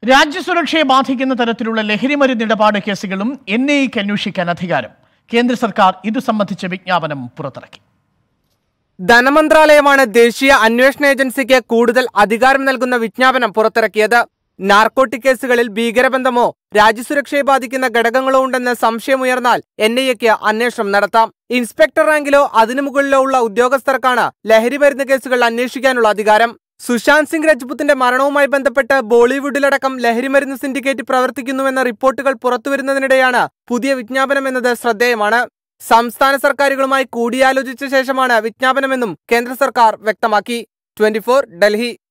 രാജ്യസുരക്ഷയെ ബാധിക്കുന്ന തരത്തിലുള്ള ലഹരിമരുന്ന് ഇടപാട് കേസുകളും എൻ ഐ എക്ക് അന്വേഷിക്കാൻ അധികാരം കേന്ദ്ര സർക്കാർ ഇതു സംബന്ധിച്ച വിജ്ഞാപനം പുറത്തിറക്കി ധനമന്ത്രാലയമാണ് ദേശീയ അന്വേഷണ ഏജൻസിക്ക് കൂടുതൽ അധികാരം നൽകുന്ന വിജ്ഞാപനം പുറത്തിറക്കിയത് നാർക്കോട്ടിക് കേസുകളിൽ ഭീകരബന്ധമോ രാജ്യസുരക്ഷയെ ബാധിക്കുന്ന ഘടകങ്ങളോ ഉണ്ടെന്ന് സംശയമുയർന്നാൽ എൻ ഐ എക്ക് അന്വേഷണം നടത്താം ഇൻസ്പെക്ടർ റാങ്കിലോ അതിനു മുകളിലോ ഉള്ള ഉദ്യോഗസ്ഥർക്കാണ് ലഹരി മരുന്ന് കേസുകൾ അന്വേഷിക്കാനുള്ള അധികാരം സുശാന്ത് സിംഗ് രജ്പുത്തിന്റെ മരണവുമായി ബന്ധപ്പെട്ട് ബോളിവുഡിലടക്കം ലഹരിമരുന്ന് സിൻഡിക്കേറ്റ് പ്രവർത്തിക്കുന്നുവെന്ന റിപ്പോർട്ടുകൾ പുറത്തുവരുന്നതിനിടെയാണ് പുതിയ വിജ്ഞാപനം എന്നത് ശ്രദ്ധേയമാണ് സംസ്ഥാന സർക്കാരുകളുമായി കൂടിയാലോചിച്ച ശേഷമാണ് വിജ്ഞാപനമെന്നും കേന്ദ്ര സർക്കാർ വ്യക്തമാക്കി ട്വന്റി ഡൽഹി